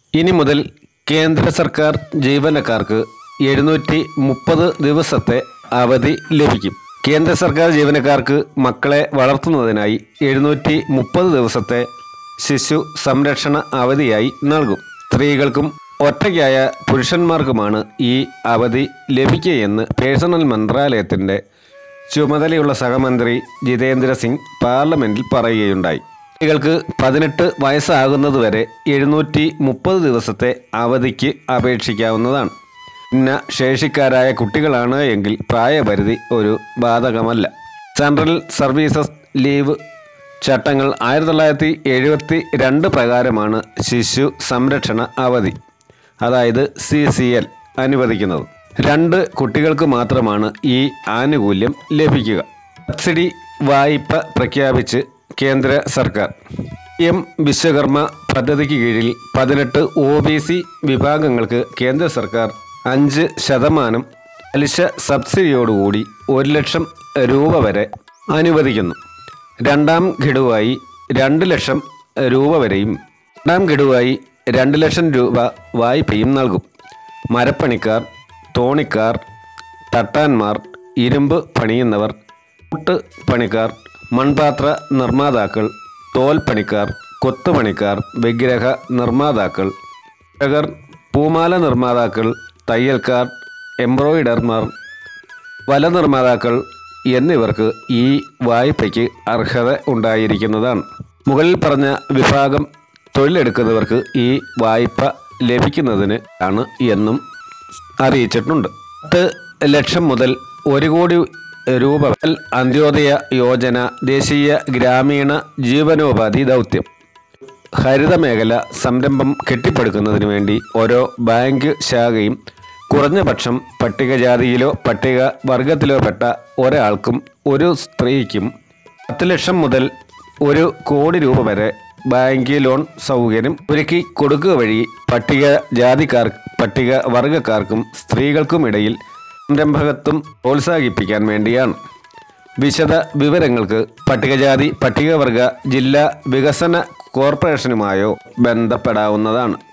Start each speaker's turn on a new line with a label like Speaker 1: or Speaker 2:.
Speaker 1: ഇനി മുതൽ കേന്ദ്ര സർക്കാർ ജീവനക്കാർക്ക് എഴുന്നൂറ്റി മുപ്പത് ദിവസത്തെ അവധി ലഭിക്കും കേന്ദ്ര സർക്കാർ ജീവനക്കാർക്ക് മക്കളെ വളർത്തുന്നതിനായി എഴുന്നൂറ്റി മുപ്പത് ദിവസത്തെ ശിശു സംരക്ഷണ അവധിയായി നൽകും സ്ത്രീകൾക്കും ഒറ്റയ്ക്കായ പുരുഷന്മാർക്കുമാണ് ഈ അവധി ലഭിക്കുകയെന്ന് പേഴ്സണൽ മന്ത്രാലയത്തിൻ്റെ ചുമതലയുള്ള സഹമന്ത്രി ജിതേന്ദ്ര സിംഗ് പാർലമെന്റിൽ പറയുകയുണ്ടായി കുട്ടികൾക്ക് പതിനെട്ട് വയസ്സാകുന്നതുവരെ എഴുന്നൂറ്റി മുപ്പത് ദിവസത്തെ അവധിക്ക് അപേക്ഷിക്കാവുന്നതാണ് ഇന്ന ശേഷിക്കാരായ കുട്ടികളാണ് എങ്കിൽ പ്രായപരിധി ഒരു ബാധകമല്ല സെൻട്രൽ സർവീസസ് ലീവ് ചട്ടങ്ങൾ ആയിരത്തി തൊള്ളായിരത്തി എഴുപത്തി രണ്ട് പ്രകാരമാണ് ശിശു സംരക്ഷണ അവധി അതായത് സി സി എൽ അനുവദിക്കുന്നത് രണ്ട് കുട്ടികൾക്ക് മാത്രമാണ് ഈ ആനുകൂല്യം ലഭിക്കുക സബ്സിഡി വായ്പ പ്രഖ്യാപിച്ച് കേന്ദ്ര സർക്കാർ എം വിശ്വകർമ്മ പദ്ധതിക്ക് കീഴിൽ പതിനെട്ട് ഒ ബി സി വിഭാഗങ്ങൾക്ക് കേന്ദ്ര സർക്കാർ അഞ്ച് ശതമാനം പലിശ സബ്സിഡിയോടുകൂടി ഒരു ലക്ഷം രൂപ വരെ അനുവദിക്കുന്നു രണ്ടാം ഘടുവായി രണ്ട് ലക്ഷം രൂപ വരെയും രണ്ടാം ഘടുവായി രണ്ട് ലക്ഷം രൂപ വായ്പയും നൽകും മരപ്പണിക്കാർ തോണിക്കാർ തട്ടാന്മാർ ഇരുമ്പ് പണിയുന്നവർ കൂട്ട് പണിക്കാർ മൺപാത്ര നിർമ്മാതാക്കൾ തോൽപ്പണിക്കാർ കൊത്തുപണിക്കാർ വിഗ്രഹ നിർമ്മാതാക്കൾ കർഷകർ പൂമാല നിർമ്മാതാക്കൾ തയ്യൽക്കാർ എംബ്രോയിഡർമാർ വല നിർമ്മാതാക്കൾ എന്നിവർക്ക് ഈ വായ്പയ്ക്ക് അർഹത ഉണ്ടായിരിക്കുന്നതാണ് മുകളിൽ പറഞ്ഞ വിഭാഗം തൊഴിലെടുക്കുന്നവർക്ക് ഈ വായ്പ ലഭിക്കുന്നതിന് ആണ് എന്നും അറിയിച്ചിട്ടുണ്ട് പത്ത് ലക്ഷം മുതൽ ഒരു കോടി രൂപ മുതൽ അന്ത്യോദയ യോജന ദേശീയ ഗ്രാമീണ ജീവനോപാധി ദൗത്യം ഹരിത മേഖല സംരംഭം കെട്ടിപ്പടുക്കുന്നതിന് വേണ്ടി ഓരോ ബാങ്ക് ശാഖയും കുറഞ്ഞ പക്ഷം പട്ടികജാതിയിലോ പട്ടിക വർഗത്തിലോ പെട്ട ഒരാൾക്കും ഒരു സ്ത്രീക്കും പത്ത് ലക്ഷം മുതൽ ഒരു കോടി രൂപ വരെ ബാങ്ക് ലോൺ സൗകര്യം ഒരുക്കി കൊടുക്കുക വഴി പട്ടിക ജാതിക്കാർ പട്ടിക വർഗക്കാർക്കും സ്ത്രീകൾക്കും ഇടയിൽ സംരംഭകത്വം പ്രോത്സാഹിപ്പിക്കാൻ വേണ്ടിയാണ് വിശദ വിവരങ്ങൾക്ക് പട്ടികജാതി പട്ടികവർഗ ജില്ലാ വികസന കോർപ്പറേഷനുമായോ ബന്ധപ്പെടാവുന്നതാണ്